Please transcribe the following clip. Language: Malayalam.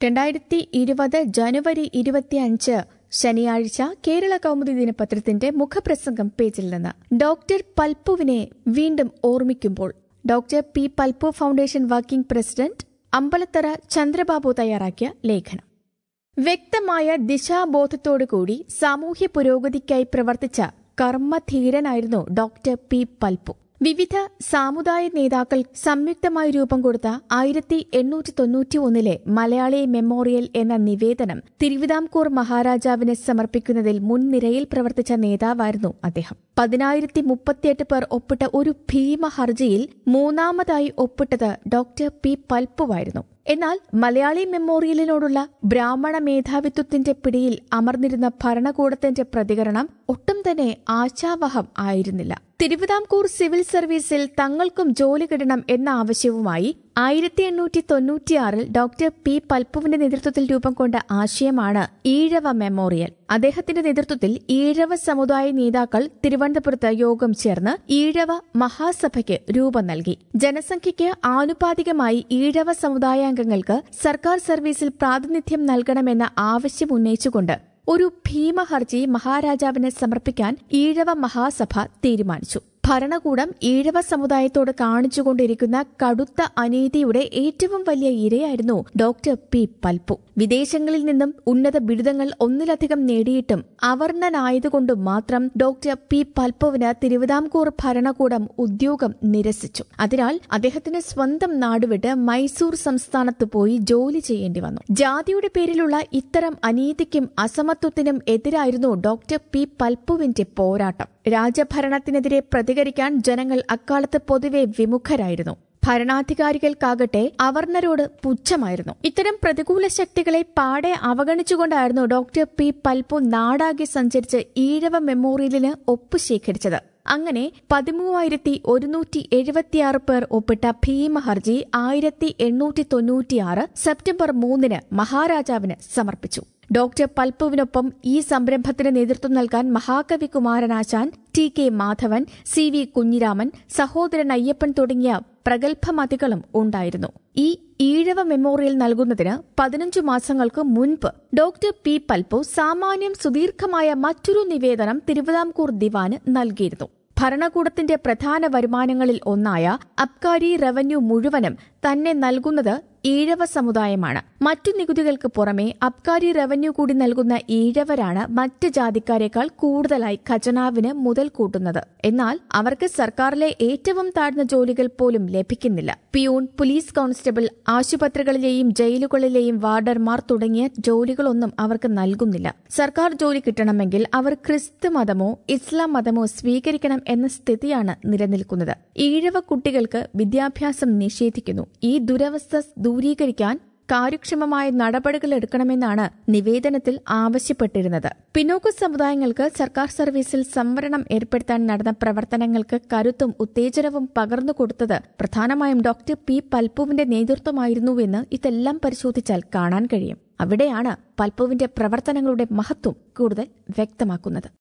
രണ്ടായിരത്തി ഇരുപത് ജനുവരി ഇരുപത്തിയഞ്ച് ശനിയാഴ്ച കേരള കൗമുദി ദിനപത്രത്തിന്റെ മുഖപ്രസംഗം പേജിൽ നിന്ന് ഡോക്ടർ പൽപ്പുവിനെ വീണ്ടും ഓർമ്മിക്കുമ്പോൾ doctor P Palpu foundation working president Ambalathara Chandrababu തയ്യാറാക്കിയ ലേഖനം വ്യക്തമായ ദിശാബോധത്തോടുകൂടി സാമൂഹ്യ പുരോഗതിക്കായി പ്രവർത്തിച്ച കർമ്മധീരനായിരുന്നു ഡോക്ടർ പി പൽപ്പു വിവിധ സാമുദായ നേതാക്കൾ സംയുക്തമായി രൂപം കൊടുത്ത ആയിരത്തി എണ്ണൂറ്റി തൊണ്ണൂറ്റി ഒന്നിലെ മലയാളി മെമ്മോറിയൽ എന്ന നിവേദനം തിരുവിതാംകൂർ മഹാരാജാവിന് സമർപ്പിക്കുന്നതിൽ മുൻനിരയിൽ പ്രവർത്തിച്ച നേതാവായിരുന്നു അദ്ദേഹം പതിനായിരത്തി മുപ്പത്തിയെട്ട് പേർ ഒപ്പിട്ട ഒരു ഭീമ ഹർജിയിൽ മൂന്നാമതായി ഒപ്പിട്ടത് ഡോക്ടർ പി പൽപ്പുവായിരുന്നു എന്നാൽ മലയാളി മെമ്മോറിയലിനോടുള്ള ബ്രാഹ്മണ മേധാവിത്വത്തിന്റെ പിടിയിൽ അമർന്നിരുന്ന ഭരണകൂടത്തിന്റെ പ്രതികരണം ഒട്ടും തന്നെ ആശാവഹം ആയിരുന്നില്ല തിരുവിതാംകൂർ സിവിൽ സർവീസിൽ തങ്ങൾക്കും ജോലി കിട്ടണം എന്ന ആവശ്യവുമായി ആയിരത്തി എണ്ണൂറ്റി തൊണ്ണൂറ്റിയാറിൽ ഡോക്ടർ പി പൽപ്പുവിന്റെ നേതൃത്വത്തിൽ രൂപം കൊണ്ട ആശയമാണ് ഈഴവ മെമ്മോറിയൽ അദ്ദേഹത്തിന്റെ നേതൃത്വത്തിൽ ഈഴവ സമുദായ നേതാക്കൾ തിരുവനന്തപുരത്ത് യോഗം ചേർന്ന് ഈഴവ മഹാസഭയ്ക്ക് രൂപം നൽകി ജനസംഖ്യയ്ക്ക് ആനുപാതികമായി ഈഴവ സമുദായാംഗങ്ങൾക്ക് സർക്കാർ സർവീസിൽ പ്രാതിനിധ്യം നൽകണമെന്ന ആവശ്യം ഉന്നയിച്ചുകൊണ്ട് ഒരു ഭീമഹർജി മഹാരാജാവിന് സമർപ്പിക്കാൻ ഈഴവ മഹാസഭ തീരുമാനിച്ചു ഭരണകൂടം ഈഴവ സമുദായത്തോട് കാണിച്ചുകൊണ്ടിരിക്കുന്ന കടുത്ത അനീതിയുടെ ഏറ്റവും വലിയ ഇരയായിരുന്നു ഡോക്ടർ പി പൽപ്പു വിദേശങ്ങളിൽ നിന്നും ഉന്നത ബിരുദങ്ങൾ ഒന്നിലധികം നേടിയിട്ടും അവർണനായതുകൊണ്ടും മാത്രം ഡോക്ടർ പി പൽപ്പുവിന് തിരുവിതാംകൂർ ഭരണകൂടം ഉദ്യോഗം നിരസിച്ചു അതിനാൽ അദ്ദേഹത്തിന് സ്വന്തം നാടുവിട്ട് മൈസൂർ സംസ്ഥാനത്ത് പോയി ജോലി ചെയ്യേണ്ടി വന്നു ജാതിയുടെ പേരിലുള്ള ഇത്തരം അനീതിക്കും അസമത്വത്തിനും എതിരായിരുന്നു ഡോക്ടർ പി പൽപ്പുവിന്റെ പോരാട്ടം രാജഭരണത്തിനെതിരെ പ്രതികരിക്കാൻ ജനങ്ങൾ അക്കാലത്ത് പൊതുവെ വിമുഖരായിരുന്നു ഭരണാധികാരികൾക്കാകട്ടെ അവർണരോട് പുച്ഛമായിരുന്നു ഇത്തരം പ്രതികൂല ശക്തികളെ പാടെ അവഗണിച്ചുകൊണ്ടായിരുന്നു ഡോക്ടർ പി പൽപ്പു നാടാകെ സഞ്ചരിച്ച് ഈഴവ മെമ്മോറിയലിന് ഒപ്പ് ശേഖരിച്ചത് അങ്ങനെ പതിമൂവായിരത്തി ഒരുന്നൂറ്റി എഴുപത്തിയാറ് പേർ ഒപ്പിട്ട ഭീമ ഹർജി ആയിരത്തി എണ്ണൂറ്റി തൊണ്ണൂറ്റിയാറ് സെപ്റ്റംബർ മൂന്നിന് മഹാരാജാവിന് സമർപ്പിച്ചു ഡോക്ടർ പൽപ്പുവിനൊപ്പം ഈ സംരംഭത്തിന് നേതൃത്വം നൽകാൻ മഹാകവി Kumaranasan T K Madhavan C V Kunjiraman Sahodaran Ayyappan തുടങ്ങിയ പ്രഗത്ഭമതികളും ഉണ്ടായിരുന്നു ഈ ഈഴവ മെമ്മോറിയൽ നൽകുന്നതിന് പതിനഞ്ചു മാസങ്ങൾക്ക് മുൻപ് ഡോക്ടർ പി പൽപ്പു സാമാന്യം സുദീർഘമായ മറ്റൊരു നിവേദനം തിരുവിതാംകൂർ ദിവാന് നൽകിയിരുന്നു ഭരണകൂടത്തിന്റെ പ്രധാന വരുമാനങ്ങളിൽ ഒന്നായ അബ്കാരി റവന്യൂ മുഴുവനും തന്നെ നൽകുന്നത് ഈഴവ സമുദായമാണ് മറ്റു നികുതികൾക്ക് പുറമെ അബ്കാരി റവന്യൂ കൂടി നൽകുന്ന ഈഴവരാണ് മറ്റ് ജാതിക്കാരേക്കാൾ കൂടുതലായി ഖജനാവിന് മുതൽ കൂട്ടുന്നത് എന്നാൽ അവർക്ക് സർക്കാരിലെ ഏറ്റവും താഴ്ന്ന ജോലികൾ പോലും ലഭിക്കുന്നില്ല പിയൂൺ പോലീസ് കോൺസ്റ്റബിൾ ആശുപത്രികളിലെയും ജയിലുകളിലെയും വാർഡർമാർ തുടങ്ങിയ ജോലികളൊന്നും അവർക്ക് നൽകുന്നില്ല സർക്കാർ ജോലി കിട്ടണമെങ്കിൽ അവർ ക്രിസ്തു മതമോ ഇസ്ലാം മതമോ സ്വീകരിക്കണം എന്ന സ്ഥിതിയാണ് നിലനിൽക്കുന്നത് ഈഴവ കുട്ടികൾക്ക് വിദ്യാഭ്യാസം നിഷേധിക്കുന്നു ഈ ദുരവസ്ഥ ദൂരീകരിക്കാൻ കാര്യക്ഷമമായ നടപടികൾ എടുക്കണമെന്നാണ് നിവേദനത്തിൽ ആവശ്യപ്പെട്ടിരുന്നത് പിന്നോക്ക സമുദായങ്ങൾക്ക് സർക്കാർ സർവീസിൽ സംവരണം ഏർപ്പെടുത്താൻ നടന്ന പ്രവർത്തനങ്ങൾക്ക് കരുത്തും ഉത്തേജനവും പകർന്നു കൊടുത്തത് പ്രധാനമായും ഡോക്ടർ പി പൽപ്പുവിന്റെ നേതൃത്വമായിരുന്നുവെന്ന് ഇതെല്ലാം പരിശോധിച്ചാൽ കാണാൻ കഴിയും അവിടെയാണ് പൽപ്പുവിന്റെ പ്രവർത്തനങ്ങളുടെ മഹത്വം കൂടുതൽ വ്യക്തമാക്കുന്നത്